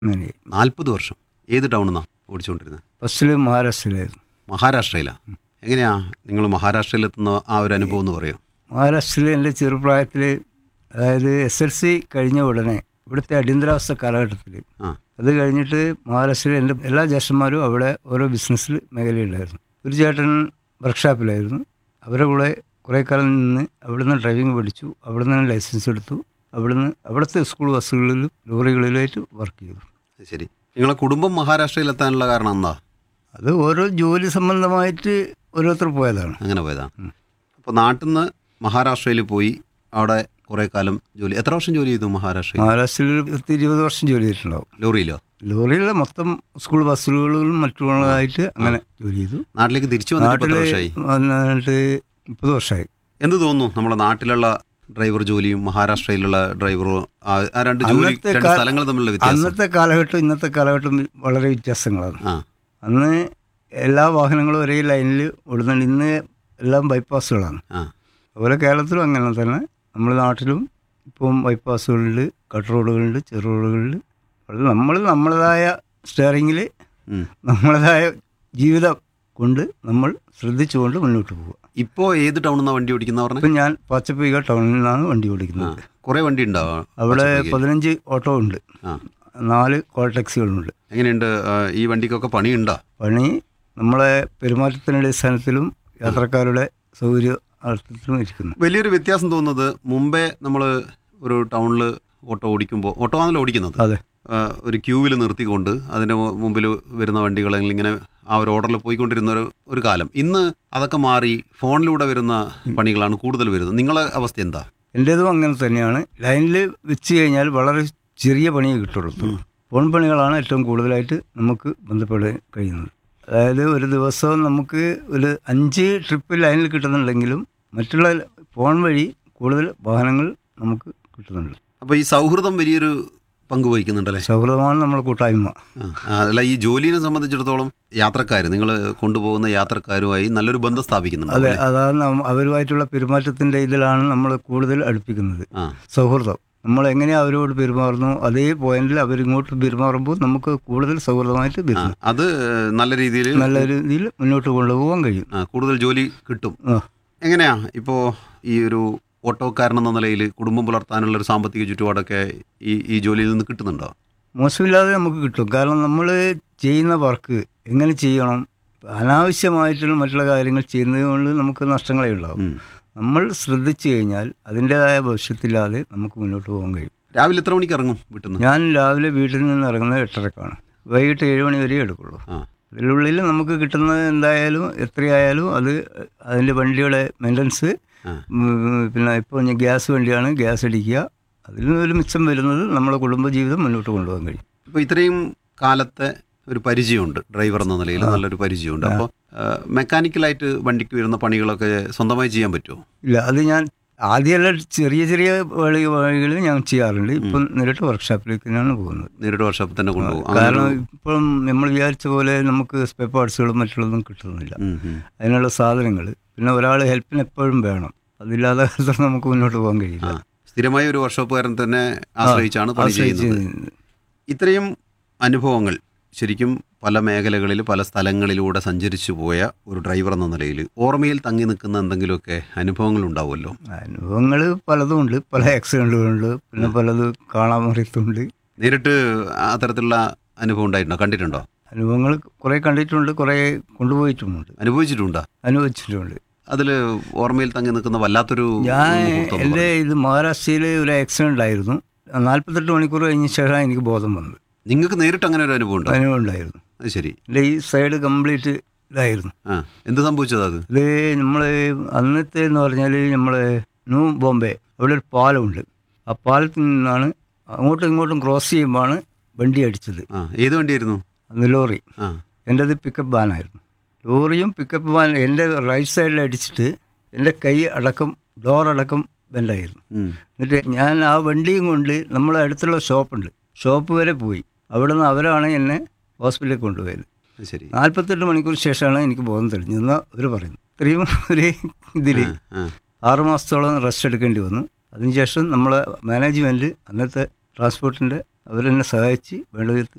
അങ്ങനെ നാൽപ്പത് വർഷം ഏത് ടൗണിന്നാണ് ഓടിച്ചുകൊണ്ടിരുന്നത് ഫസ്റ്റിൽ മഹാരാഷ്ട്രയിലായിരുന്നു മഹാരാഷ്ട്രയിലാണ് എങ്ങനെയാ നിങ്ങൾ മഹാരാഷ്ട്രയിലെത്തുന്ന ആ ഒരു അനുഭവം എന്ന് പറയും മഹാരാഷ്ട്രയിൽ എൻ്റെ ചെറുപ്രായത്തിൽ അതായത് എസ് എൽ സി കഴിഞ്ഞ ഉടനെ ഇവിടുത്തെ അടിയന്തരാവസ്ഥ കാലഘട്ടത്തിൽ ആ അത് കഴിഞ്ഞിട്ട് മഹാരാഷ്ട്രയിൽ എൻ്റെ എല്ലാ ജ്യേഷ്ഠന്മാരും അവിടെ ഓരോ ബിസിനസ്സിൽ മേഖലയുണ്ടായിരുന്നു ഒരു ചേട്ടൻ വർക്ക്ഷോപ്പിലായിരുന്നു അവരുടെ കൂടെ കുറേ കാലം നിന്ന് അവിടുന്ന് ഡ്രൈവിംഗ് പഠിച്ചു അവിടുന്ന് ലൈസൻസ് എടുത്തു അവിടുന്ന് അവിടുത്തെ സ്കൂൾ ബസ്സുകളിലും ലോറികളിലായിട്ട് വർക്ക് ചെയ്തു അത് ശരി നിങ്ങളെ കുടുംബം മഹാരാഷ്ട്രയിലെത്താനുള്ള കാരണം എന്താ അത് ഓരോ ജോലി സംബന്ധമായിട്ട് ഓരോരുത്തർ പോയതാണ് അങ്ങനെ പോയതാണ് അപ്പോൾ നാട്ടിൽ നിന്ന് മഹാരാഷ്ട്രയിൽ പോയി അവിടെ കുറേ കാലം ജോലി എത്ര വർഷം ജോലി ചെയ്തു മഹാരാഷ്ട്രയിൽ മഹാരാഷ്ട്രയിൽ പത്ത് ഇരുപത് വർഷം ജോലി ചെയ്തിട്ടുണ്ടാവും ലോറിയിലോ ലോറിയിലെ മൊത്തം സ്കൂൾ ബസ്സുകളിലും മറ്റുള്ളതായിട്ട് അങ്ങനെ ജോലി ചെയ്തു നാട്ടിലേക്ക് തിരിച്ചു വന്നിട്ട് ഇപ്പൊ എത്ര നാട്ടിൽ വർഷമായി വന്നിട്ട് മുപ്പത് വർഷമായി എന്ത് തോന്നുന്നു നമ്മുടെ നാട്ടിലുള്ള ഡ്രൈവർ ജോലിയും മഹാരാഷ്ട്രയിലുള്ള ഡ്രൈവറും ആ ആ രണ്ട് ജോലി അന്നത്തെ രണ്ട് കാ- സ്ഥലങ്ങൾ തമ്മിലുള്ള വ്യത്യാസം അന്നത്തെ കാലഘട്ടം ഇന്നത്തെ കാലഘട്ടം വളരെ വ്യത്യാസങ്ങളാണ് ആ അന്ന് എല്ലാ വാഹനങ്ങളും ഒരേ ലൈനിൽ ഓടുന്നുണ്ട് ഇന്ന് എല്ലാം ബൈപ്പാസുകളാണ് ആ അതുപോലെ കേരളത്തിലും അങ്ങനെ തന്നെ നമ്മുടെ നാട്ടിലും ഇപ്പം ബൈപ്പാസുകളുണ്ട് കട്ട് റോഡുകളുണ്ട് ചെറു റോഡുകളുണ്ട് അത് നമ്മൾ നമ്മളതായ സ്റ്റിയറിങ്ങിൽ ഉം. നമ്മളതായ ജീവിതം കൊണ്ട് നമ്മൾ ശ്രദ്ധിച്ചുകൊണ്ട് മുന്നോട്ട് പോവുക ഇപ്പോൾ ഏത് ടൗണിൽ നിന്നാണ് വണ്ടി ഓടിക്കുന്ന പറഞ്ഞത് ഇപ്പം ഞാൻ പാച്ചപ്പിക ടൗണിൽ നിന്നാണ് വണ്ടി ഓടിക്കുന്നത് കുറേ വണ്ടി ഉണ്ടാവും അവിടെ പതിനഞ്ച് ഓട്ടോ ഉണ്ട് ആ നാല് കോൾ ടാക്സികളുണ്ട് എങ്ങനെയുണ്ട് ആ, ഈ വണ്ടിക്കൊക്കെ പണിയുണ്ടോ പണി നമ്മളെ പെരുമാറ്റത്തിൻ്റെ അടിസ്ഥാനത്തിലും യാത്രക്കാരുടെ സൗകര്യ അർത്ഥത്തിലും ഇരിക്കുന്നു വലിയൊരു വ്യത്യാസം തോന്നുന്നത് മുമ്പേ നമ്മൾ ഒരു ടൗണിൽ ഓട്ടോ ഓടിക്കുമ്പോൾ ഓട്ടോ ആണല്ലോ ഓടിക്കുന്നത് അതെ ആ, ഒരു ക്യൂവിൽ നിർത്തിക്കൊണ്ട് അതിൻ്റെ മുമ്പിൽ വരുന്ന വണ്ടികൾ അല്ലെങ്കിൽ ഇങ്ങനെ ആ ഒരു ഓർഡറിൽ പോയിക്കൊണ്ടിരുന്ന ഒരു ഒരു കാലം ഇന്ന് അതൊക്കെ മാറി ഫോണിലൂടെ വരുന്ന പണികളാണ് കൂടുതൽ വരുന്നത് നിങ്ങളെ അവസ്ഥ എന്താ എൻ്റേതും അങ്ങനെ തന്നെയാണ് ലൈനിൽ വെച്ച് കഴിഞ്ഞാൽ വളരെ ചെറിയ പണിയേ കിട്ടുള്ളൂ ഫോൺ പണികളാണ് ഏറ്റവും കൂടുതലായിട്ട് നമുക്ക് ബന്ധപ്പെടാൻ കഴിയുന്നത് അതായത് ഒരു ദിവസം നമുക്ക് ഒരു അഞ്ച് ട്രിപ്പ് ലൈനിൽ കിട്ടുന്നുണ്ടെങ്കിലും മറ്റുള്ള ഫോൺ വഴി കൂടുതൽ വാഹനങ്ങൾ നമുക്ക് കിട്ടുന്നുണ്ട് അപ്പോൾ ഈ സൗഹൃദം വലിയൊരു പങ്ക് വഹിക്കുന്നുണ്ടല്ലേ സൗഹൃദമാണ് നമ്മുടെ കൂട്ടായ്മ ആ, ആ, അല്ല ഈ ജോലിയെ സംബന്ധിച്ചിടത്തോളം യാത്രക്കാർ നിങ്ങൾ കൊണ്ടുപോകുന്ന യാത്രക്കാരുമായി നല്ലൊരു ബന്ധം സ്ഥാപിക്കുന്നുണ്ട് അതെ അതാണ് നമ്മ- അവരുമായിട്ടുള്ള പെരുമാറ്റത്തിൻ്റെ ഇതിലാണ് നമ്മൾ കൂടുതൽ അടുപ്പിക്കുന്നത് ആ സൗഹൃദം നമ്മൾ എങ്ങനെ അവരോട് പെരുമാറുന്നു അതേ പോയിന്റിൽ അവരിങ്ങോട്ട് പെരുമാറുമ്പോൾ നമുക്ക് കൂടുതൽ സൗഹൃദമായിട്ട് ആ, വരുന്നു അത് നല്ല രീതിയിൽ നല്ല രീതിയിൽ മുന്നോട്ട് കൊണ്ടുപോകാൻ കഴിയും ആ, കൂടുതൽ ജോലി കിട്ടും ആ. എങ്ങനെയാ ഇപ്പോൾ ഈ ഒരു ഓട്ടോക്കാരൻ എന്ന നിലയിൽ കുടുംബം പുലർത്താനുള്ള ഒരു സാമ്പത്തിക ചുറ്റുപാടൊക്കെ ഈ ഈ ജോലിയിൽ നിന്ന് കിട്ടുന്നുണ്ടോ മോശമില്ലാതെ നമുക്ക് കിട്ടും കാരണം നമ്മൾ ചെയ്യുന്ന വർക്ക് എങ്ങനെ ചെയ്യണം അനാവശ്യമായിട്ടുള്ള മറ്റുള്ള കാര്യങ്ങൾ ചെയ്യുന്നത് കൊണ്ട് നമുക്ക് നഷ്ടങ്ങളേ ഉണ്ടാവും ഉം. നമ്മൾ ശ്രദ്ധിച്ചു കഴിഞ്ഞാൽ അതിൻ്റെതായ ഭവിഷ്യത്തില്ലാതെ നമുക്ക് മുന്നോട്ട് പോകാൻ കഴിയും രാവിലെ എത്ര മണിക്ക് ഇറങ്ങും വീട്ടിൽ നിന്ന് ഞാൻ രാവിലെ വീട്ടിൽ നിന്ന് ഇറങ്ങുന്നത് എട്ടരക്കാണ് വൈകിട്ട് ഏഴ് മണി വരെ എടുക്കുള്ളൂ ആ അതിനുള്ളിൽ നമുക്ക് കിട്ടുന്നത് എന്തായാലും എത്രയായാലും അത് അതിൻ്റെ വണ്ടിയുടെ മെയിൻ്റനൻസ് ആ. പിന്നെ ഇപ്പോൾ ഞാൻ ഗ്യാസ് വണ്ടിയാണ് ഗ്യാസ് അടിക്കുക അതിൽ നിന്നൊരു മിച്ചം വരുന്നത് നമ്മുടെ കുടുംബജീവിതം മുന്നോട്ട് കൊണ്ടുപോകാൻ കഴിയും ഇപ്പോൾ ഇത്രയും കാലത്തെ ഒരു പരിചയമുണ്ട് ഡ്രൈവർ എന്ന നിലയിൽ നല്ലൊരു പരിചയമുണ്ട് അപ്പോൾ മെക്കാനിക്കലായിട്ട് വണ്ടിക്ക് വരുന്ന പണികളൊക്കെ സ്വന്തമായി ചെയ്യാൻ പറ്റുമോ ഇല്ല അത് ഞാൻ ആദ്യമെല്ലാം ചെറിയ ചെറിയ വഴി വഴികളിൽ ഞാൻ ചെയ്യാറുണ്ട് ഇപ്പം നേരിട്ട് വർക്ക്ഷോപ്പിലേക്ക് തന്നെയാണ് പോകുന്നത് നേരിട്ട് വർഷത്തിൽ തന്നെ കൊണ്ടുപോകും കാരണം ഇപ്പം നമ്മൾ വിചാരിച്ച പോലെ നമുക്ക് സ്പെയർ പാർട്സുകളും മറ്റുള്ളതും കിട്ടുന്നില്ല ഉം, ഉം. അതിനുള്ള സാധനങ്ങൾ പിന്നെ ഒരാൾ ഹെൽപ്പിന് എപ്പോഴും വേണം അതില്ലാതെ നമുക്ക് മുന്നോട്ട് പോകാൻ ആ കഴിയില്ല സ്ഥിരമായ ഒരു വർഷോപ്പുകാരൻ തന്നെ ആശ്രയിച്ചാണ് പണി ആശ്രയിച്ച് ചെയ്യുന്നത് ഇത്രയും അനുഭവങ്ങൾ ശരിക്കും പല മേഖലകളിൽ പല സ്ഥലങ്ങളിലൂടെ സഞ്ചരിച്ചു പോയ ഒരു ഡ്രൈവർ എന്ന നിലയിൽ ഓർമ്മയിൽ തങ്ങി നിൽക്കുന്ന എന്തെങ്കിലുമൊക്കെ അനുഭവങ്ങൾ ഉണ്ടാവുമല്ലോ അനുഭവങ്ങൾ പലതും ഉണ്ട് പല ആക്സിഡൻറ്റുകളുണ്ട് പിന്നെ പലത് കാണാൻ അറിയത്തുണ്ട് നേരിട്ട് അത്തരത്തിലുള്ള അനുഭവം ഉണ്ടായിട്ടുണ്ടോ കണ്ടിട്ടുണ്ടോ അനുഭവങ്ങൾ കുറേ കണ്ടിട്ടുണ്ട് കുറേ കൊണ്ടുപോയിട്ടുമുണ്ട് അനുഭവിച്ചിട്ടുണ്ടോ അനുഭവിച്ചിട്ടുമുണ്ട് അതിൽ ഓർമ്മയിൽ തങ്ങി നിൽക്കുന്ന വല്ലാത്തൊരു ഞാൻ മുഹൂർത്തം എന്ന് എൻ്റെ പറയും. ഇത് മഹാരാഷ്ട്രയിൽ ഒരു ആക്സിഡൻ്റ് ആയിരുന്നു നാൽപ്പത്തെട്ട് മണിക്കൂർ കഴിഞ്ഞ ശേഷമാണ് എനിക്ക് ബോധം വന്നത് നിങ്ങൾക്ക് നേരിട്ട് അങ്ങനെ ഒരു അനുഭവം ഉണ്ടോ അനുഭവം ഉണ്ടായിരുന്നു അത് ശരി എൻ്റെ ഈ സൈഡ് കംപ്ലീറ്റ് ഇതായിരുന്നു ആ എന്ത് സംഭവിച്ചത് അത് ഇത് നമ്മൾ അന്നത്തെ എന്ന് പറഞ്ഞാൽ നമ്മൾ ന്യൂ ബോംബെ അവിടെ ഒരു പാലമുണ്ട് ആ പാലത്തിൽ നിന്നാണ് അങ്ങോട്ടും ഇങ്ങോട്ടും ക്രോസ് ചെയ്യുമ്പോഴാണ് വണ്ടി അടിച്ചത് ആ ഏത് വണ്ടിയായിരുന്നു അന്ന് ലോറി ആ എൻ്റെത് പിക്കപ്പ് വാനായിരുന്നു ലോറിയും പിക്കപ്പ് വാൻ എൻ്റെ റൈറ്റ് സൈഡിൽ അടിച്ചിട്ട് എൻ്റെ കൈ അടക്കം ഡോർ അടക്കം ബെൻഡായിരുന്നു ഉം. എന്നിട്ട് ഞാൻ ആ വണ്ടിയും കൊണ്ട് നമ്മളെ അടുത്തുള്ള ഷോപ്പുണ്ട് ഷോപ്പ് വരെ പോയി അവിടെ നിന്ന് അവരാണ് എന്നെ ഹോസ്പിറ്റലിൽ കൊണ്ടുപോയത് അത് ശരി നാൽപ്പത്തെട്ട് മണിക്കൂർ ശേഷമാണ് എനിക്ക് ബോധം തെളിഞ്ഞതെന്ന് അവർ പറയുന്നു ഇത്രയും ഒരു ഇതിൽ ആ ആറുമാസത്തോളം റെസ്റ്റ് എടുക്കേണ്ടി വന്നു അതിനുശേഷം നമ്മളെ മാനേജ്മെൻറ്റ് അന്നത്തെ ട്രാൻസ്പോർട്ടിൻ്റെ അവരെന്നെ സഹായിച്ച് വേണ്ട വിധത്തിൽ